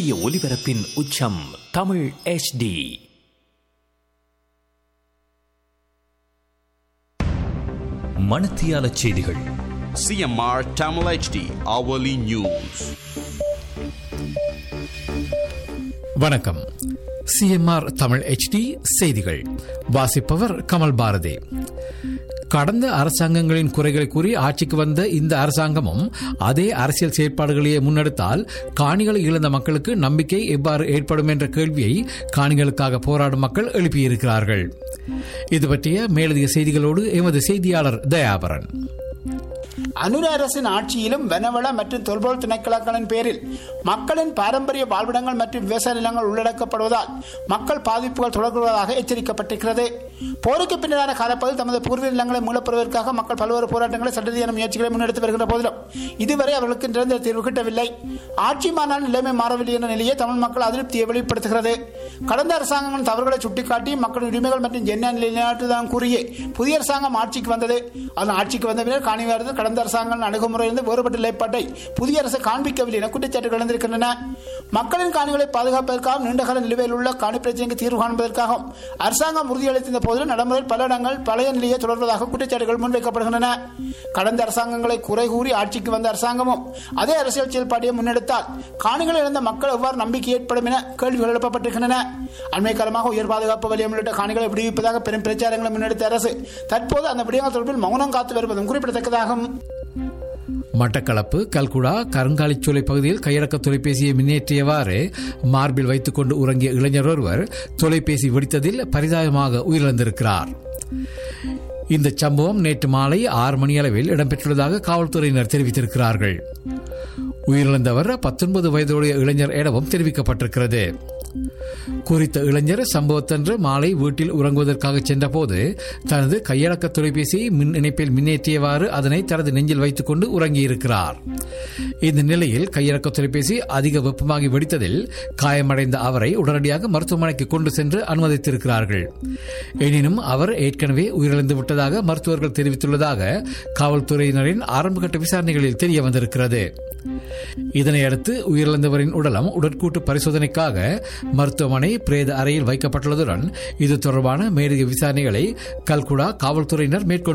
சூரிய ஒளிபரப்பின் உச்சம் தமிழ் HD மணத்தியால செய்திகள் CMR Tamil HD hourly news. வணக்கம் சிஎம்ஆர் தமிழ் HD செய்திகள் வாசிப்பவர் கமல் பாரதி கடந்த அரசாங்கங்களின் குறைகளை கூறி ஆட்சிக்கு வந்த இந்த அரசாங்கமும் அதே அரசியல் செயற்பாடுகளையே முன்னெடுத்தால் காணிகளை இழந்த மக்களுக்கு நம்பிக்கை எவ்வாறு ஏற்படும் என்ற கேள்வியை காணிகளுக்காக போராடும் மக்கள் எழுப்பியிருக்கிறார்கள் இது பற்றிய மேலதிக செய்திகளோடு எமது செய்தியாளர் தயாபரன் அனுர அரசின் ஆட்சியிலும் வனவள மற்றும் தொல்பொருள் திணைக்களங்களின் பேரில் மக்களின் பாரம்பரிய வாழ்விடங்கள் மற்றும் விவசாய நிலங்கள் உள்ளடக்கப்படுவதால் மக்கள் பாதிப்புகள் தொடர்வதாக எச்சரிக்கப்பட்டிருக்கிறது போருக்கு பின்னரான காலப்பகுதியில் தமது பூர்வீக நிலங்களை மீளப்பெறுவதற்காக மக்கள் பல்வேறு போராட்டங்களை சட்டரீதியான முயற்சிகளை முன்னெடுத்து வருகின்ற போதிலும் இதுவரை அவர்களுக்கு நிரந்தர தீர்வு கிட்டவில்லை ஆட்சி மாநாள் நிலைமை மாறவில்லை என்ற நிலையே தமிழ் மக்கள் அதிருப்தியை வெளிப்படுத்துகிறது கடந்த அரசாங்கங்களின் தவறுகளை சுட்டிக்காட்டி மக்களின் உரிமைகள் மற்றும் ஜென்ன நிலைநாட்டுதான் கூறியே புதிய அரசாங்கம் ஆட்சிக்கு வந்தது அதன் ஆட்சிக்கு வந்த பின்னர் காணிவாரத்தில் கடந்த அரசாங்கங்களின் அணுகுமுறையிலிருந்து வேறுபட்ட நிலைப்பாட்டை புதிய அரசு காண்பிக்கவில்லை என குற்றச்சாட்டுகள் எழுந்திருக்கின்றன மக்களின் காணிகளை பாதுகாப்பதற்காகவும் நீண்டகால நிலுவையில் உள்ள காணி பிரச்சனைக்கு தீர்வு காண்பதற்காகவும் அரசாங்கம் உறுதியளித்திருந்த போதிலும் நடைமுறையில் பல இடங்கள் பழைய நிலையை தொடர்வதாக குற்றச்சாட்டுகள் முன்வைக்கப்படுகின்றன கடந்த அரசாங்கங்களை குறை கூறி ஆட்சிக்கு வந்த அரசாங்கமும் அதே அரசியல் செயல்பாட்டையை முன்னெடுத்தால் காணிகளை இழந்த மக்கள் எவ்வாறு நம்பிக்கை ஏற்படும் என கேள்விகள் எழுப்பப்பட்டிருக்கின்றன அண்மை காலமாக உயர் பாதுகாப்பு வலியம் உள்ளிட்ட காணிகளை விடுவிப்பதாக பெரும் பிரச்சாரங்களை முன்னெடுத்த அரசு தற்போது அந்த விடயங்கள் தொடர்பில் மௌனம் காத்து வருவதும் குறிப்பிடத்தக்கதாகும் மட்டக்களப்பு கல்குடா கருங்காலிச்சோலை பகுதியில் கையடக்க தொலைபேசியை மின்னேற்றியவாறு மார்பில் வைத்துக் கொண்டு உறங்கிய இளைஞர் ஒருவர் தொலைபேசி வெடித்ததில் பரிதாபமாக உயிரிழந்திருக்கிறார் இந்த சம்பவம் நேற்று மாலை ஆறு மணி அளவில் இடம்பெற்றுள்ளதாக காவல்துறையினர் தெரிவித்திருக்கிறார்கள் உயிரிழந்தவர் பத்தொன்பது வயதுடைய இளைஞர் எனவும் தெரிவிக்கப்பட்டிருக்கிறது குறித்த இளைஞர் சம்பவத்தன்று மாலை வீட்டில் உறங்குவதற்காக சென்றபோது தனது கையடக்க தொலைபேசியை மின் இணைப்பில் மின்னேற்றியவாறு அதனை தனது நெஞ்சில் வைத்துக் கொண்டு உறங்கியிருக்கிறார் இந்த நிலையில் கையடக்க தொலைபேசி அதிக வெப்பமாகி வெடித்ததில் காயமடைந்த அவரை உடனடியாக மருத்துவமனைக்கு கொண்டு சென்று அனுமதித்திருக்கிறார்கள் எனினும் அவர் ஏற்கனவே உயிரிழந்து விட்டதாக மருத்துவர்கள் தெரிவித்துள்ளதாக காவல்துறையினரின் ஆரம்பகட்ட விசாரணைகளில் தெரிய வந்திருக்கிறது இதனையடுத்து உயிரிழந்தவரின் உடலம் உடற்கூட்டு பரிசோதனைக்காக மருத்துவமனை பிரேத அறையில் வைக்கப்பட்டுள்ளதுடன் இது தொடர்பான மேலதிக விசாரணைகளை கல்குடா காவல்துறையினர் மேற்கொண்டு